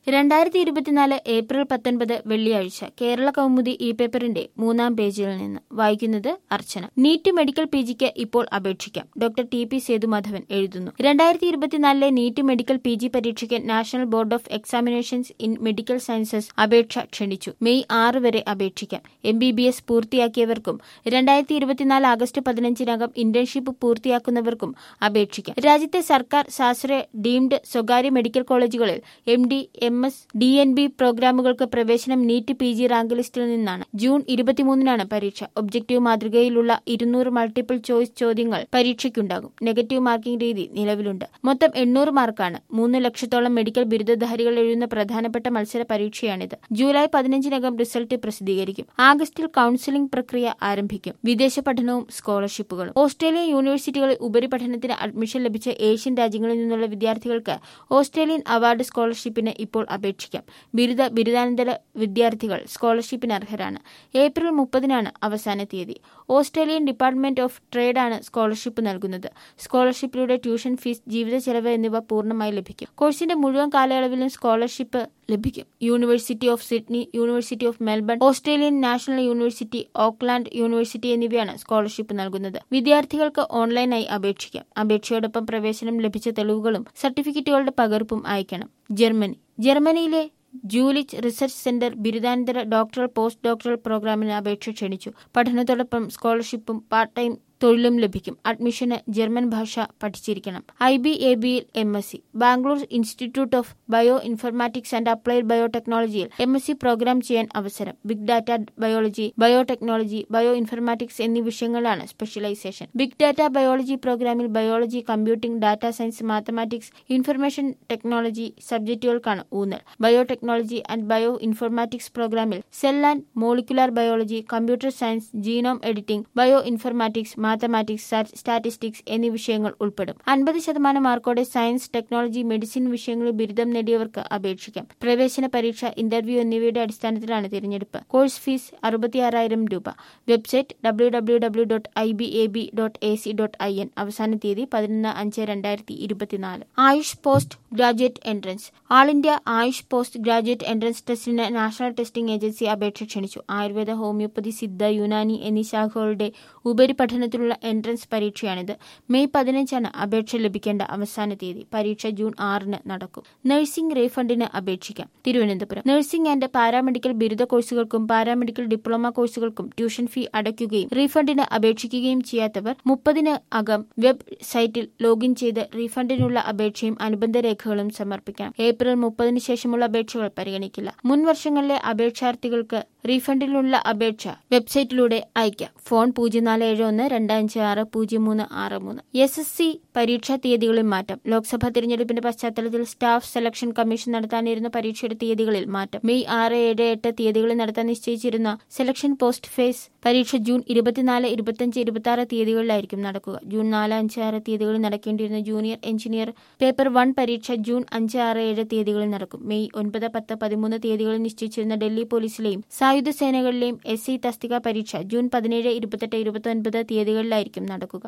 രണ്ടായിരത്തി ഇരുപത്തിനാല് ഏപ്രിൽ പത്തൊൻപത് വെള്ളിയാഴ്ച കേരള കൗമുദി ഇ പേപ്പറിന്റെ മൂന്നാം പേജിൽ നിന്ന് വായിക്കുന്നത് അർച്ചന നീറ്റ് മെഡിക്കൽ പി ജിക്ക് ഇപ്പോൾ അപേക്ഷിക്കാം ഡോക്ടർ ടി പി സേതുമാധവൻ എഴുതുന്നു രണ്ടായിരത്തി ഇരുപത്തിനാലിലെ നീറ്റ് മെഡിക്കൽ പി ജി പരീക്ഷയ്ക്ക് national board of examinations in medical sciences അപേക്ഷ ക്ഷണിച്ചു മെയ് ആറ് വരെ അപേക്ഷിക്കാം എം ബി ബി എസ് പൂർത്തിയാക്കിയവർക്കും രണ്ടായിരത്തി ഇരുപത്തിനാല് ആഗസ്റ്റ് പതിനഞ്ചിനകം ഇന്റേൺഷിപ്പ് പൂർത്തിയാക്കുന്നവർക്കും അപേക്ഷിക്കാം രാജ്യത്തെ സർക്കാർ ശാസ്ത്ര ഡീംഡ് സ്വകാര്യ മെഡിക്കൽ കോളേജുകളിൽ M D M S D N B പ്രോഗ്രാമുകൾക്ക് പ്രവേശനം നീറ്റ് പി ജി റാങ്ക് ലിസ്റ്റിൽ നിന്നാണ് ജൂൺ ഇരുപത്തിമൂന്നിനാണ് പരീക്ഷ ഒബ്ജക്റ്റീവ് മാതൃകയിലുള്ള ഇരുന്നൂറ് മൾട്ടിപ്പിൾ ചോയ്സ് ചോദ്യങ്ങൾ പരീക്ഷയ്ക്കുണ്ടാകും നെഗറ്റീവ് മാർക്കിംഗ് രീതി നിലവിലുണ്ട് മൊത്തം എണ്ണൂറ് മാർക്കാണ് മൂന്ന് ലക്ഷത്തോളം മെഡിക്കൽ ബിരുദധാരികൾ എഴുതുന്ന പ്രധാനപ്പെട്ട മത്സര പരീക്ഷയാണിത് ജൂലൈ പതിനഞ്ചിനകം റിസൾട്ട് പ്രസിദ്ധീകരിക്കും ആഗസ്റ്റിൽ കൌൺസിലിംഗ് പ്രക്രിയ ആരംഭിക്കും വിദേശ പഠനവും സ്കോളർഷിപ്പുകളും ഓസ്ട്രേലിയൻ യൂണിവേഴ്സിറ്റികളിൽ ഉപരിപഠനത്തിന് അഡ്മിഷൻ ലഭിച്ച ഏഷ്യൻ രാജ്യങ്ങളിൽ നിന്നുള്ള വിദ്യാർത്ഥികൾക്ക് ഓസ്ട്രേലിയൻ അവാർഡ് സ്കോളർഷിപ്പിന് ഇപ്പോൾ അപേക്ഷിക്കാം ബിരുദ ബിരുദാനന്തര വിദ്യാർത്ഥികൾ സ്കോളർഷിപ്പിന് അർഹരാണ് ഏപ്രിൽ മുപ്പതിനാണ് അവസാന തീയതി ഓസ്ട്രേലിയൻ ഡിപ്പാർട്ട്മെന്റ് ഓഫ് ട്രേഡാണ് സ്കോളർഷിപ്പ് നൽകുന്നത് സ്കോളർഷിപ്പിലൂടെ ട്യൂഷൻ ഫീസ് ജീവിത ചെലവ് എന്നിവ പൂർണ്ണമായി ലഭിക്കും കോഴ്സിന്റെ മുഴുവൻ കാലയളവിലും സ്കോളർഷിപ്പ് ലഭിക്കും university of Sydney university of Melbourne Australian national university Auckland university എന്നിവയാണ് സ്കോളർഷിപ്പ് നൽകുന്നത് വിദ്യാർത്ഥികൾക്ക് ഓൺലൈനായി അപേക്ഷിക്കാം അപേക്ഷയോടൊപ്പം പ്രവേശനം ലഭിച്ച തെളിവുകളും സർട്ടിഫിക്കറ്റുകളുടെ പകർപ്പും അയക്കണം ജർമ്മനി ജർമ്മനിയിലെ ജൂലിച്ച് റിസർച്ച് സെന്റർ ബിരുദാനന്തര ഡോക്ടറൽ പോസ്റ്റ് ഡോക്ടറൽ പ്രോഗ്രാമിന് അപേക്ഷ ക്ഷണിച്ചു പഠനത്തോടൊപ്പം സ്കോളർഷിപ്പും പാർട്ട് ടൈം തൊഴിലും ലഭിക്കും അഡ്മിഷന് ജർമ്മൻ ഭാഷ പഠിച്ചിരിക്കണം ഐ ബി എ ബിയിൽ M S C Bangalore institute of bioinformatics and applied ബയോടെക്നോളജിയിൽ എം എസ് സി പ്രോഗ്രാം ചെയ്യാൻ അവസരം big data biology biotechnology bioinformatics എന്നീ വിഷയങ്ങളാണ് സ്പെഷ്യലൈസേഷൻ ബിഗ് ഡാറ്റ ബയോളജി പ്രോഗ്രാമിൽ biology computing data science mathematics information technology സബ്ജക്റ്റുകൾക്കാണ് ഊന്നൽ biotechnology and bioinformatics പ്രോഗ്രാമിൽ cell and molecular biology computer science genome editing bioinformatics mathematics statistics എന്നീ വിഷയങ്ങൾ ഉൾപ്പെടും അൻപത് ശതമാനം മാർക്കോടെ സയൻസ് ടെക്നോളജി മെഡിസിൻ വിഷയങ്ങളിൽ ബിരുദം നേടിയവർക്ക് അപേക്ഷിക്കാം പ്രവേശന പരീക്ഷ ഇന്റർവ്യൂ എന്നിവയുടെ അടിസ്ഥാനത്തിലാണ് തിരഞ്ഞെടുപ്പ് കോഴ്സ് ഫീസ് അറുപത്തിയാറായിരം രൂപ website W W W dot I B A B dot A C dot I N അവസാന തീയതി പതിനൊന്ന് അഞ്ച് രണ്ടായിരത്തി ഇരുപത്തിനാല് AYUSH post graduate entrance all India AYUSH post graduate entrance ടെസ്റ്റിന് നാഷണൽ ടെസ്റ്റിംഗ് ഏജൻസി അപേക്ഷ ക്ഷണിച്ചു ആയുർവേദ ഹോമിയോപ്പതി സിദ്ധ യുനാനി എന്നീ ശാഖകളുടെ ഉപരിപഠനത്തിലുള്ള എൻട്രൻസ് പരീക്ഷയാണിത് മെയ് പതിനഞ്ചാണ് അപേക്ഷ ലഭിക്കേണ്ട അവസാന തീയതി പരീക്ഷ ജൂൺ ആറിന് നടക്കും നഴ്സിംഗ് റീഫണ്ടിന് അപേക്ഷിക്കാം തിരുവനന്തപുരം നഴ്സിംഗ് ആൻഡ് പാരാമെഡിക്കൽ ബിരുദ കോഴ്സുകൾക്കും പാരാമെഡിക്കൽ ഡിപ്ലോമ കോഴ്സുകൾക്കും ട്യൂഷൻ ഫീ അടയ്ക്കുകയും റീഫണ്ടിന് അപേക്ഷിക്കുകയും ചെയ്യാത്തവർ മുപ്പതിന് അകം വെബ് സൈറ്റിൽ ലോഗിൻ ചെയ്ത് റീഫണ്ടിനുള്ള അപേക്ഷയും അനുബന്ധ രേഖകളും സമർപ്പിക്കണം ഏപ്രിൽ മുപ്പതിന് ശേഷമുള്ള അപേക്ഷകൾ പരിഗണിക്കില്ല മുൻ വർഷങ്ങളിലെ അപേക്ഷാർത്ഥികൾക്ക് റീഫണ്ടിനുള്ള അപേക്ഷ വെബ്സൈറ്റിലൂടെ അയക്കാം ഫോൺ പൂജ്യം നാല് ഏഴ് ഒന്ന് രണ്ട് അഞ്ച് ആറ് പൂജ്യം മൂന്ന് ആറ് മൂന്ന് എസ് എസ് സി പരീക്ഷാ തീയതികളിൽ മാറ്റം ലോക്സഭാ തിരഞ്ഞെടുപ്പിന്റെ പശ്ചാത്തലത്തിൽ സ്റ്റാഫ് സെലക്ഷൻ കമ്മീഷൻ നടത്താനിരുന്ന പരീക്ഷയുടെ തീയതികളിൽ മാറ്റം മെയ് ആറ് ഏഴ് എട്ട് തീയതികളിൽ നടത്താൻ നിശ്ചയിച്ചിരുന്ന സെലക്ഷൻ പോസ്റ്റ് ഫേസ് പരീക്ഷ ജൂൺ ഇരുപത്തിനാല് ഇരുപത്തിയഞ്ച് ഇരുപത്തി ആറ് തീയതികളിലായിരിക്കും നടക്കുക ജൂൺ നാല് അഞ്ച് ആറ് തീയതികളിൽ നടക്കേണ്ടിയിരുന്ന ജൂനിയർ എഞ്ചിനീയർ പേപ്പർ വൺ പരീക്ഷ ജൂൺ അഞ്ച് ആറ് ഏഴ് തീയതികളിൽ നടക്കും മെയ് ഒൻപത് പത്ത് പതിമൂന്ന് തീയതികളിൽ നിശ്ചയിച്ചിരുന്ന ഡൽഹി പോലീസിലെയും സായുധ സേനകളിലെയും എസ് സി തസ്തിക പരീക്ഷ ജൂൺ പതിനേഴ് ഇരുപത്തെട്ട് ഇരുപത്തി ഒൻപത് തീയതികളിലായിരിക്കും നടക്കുക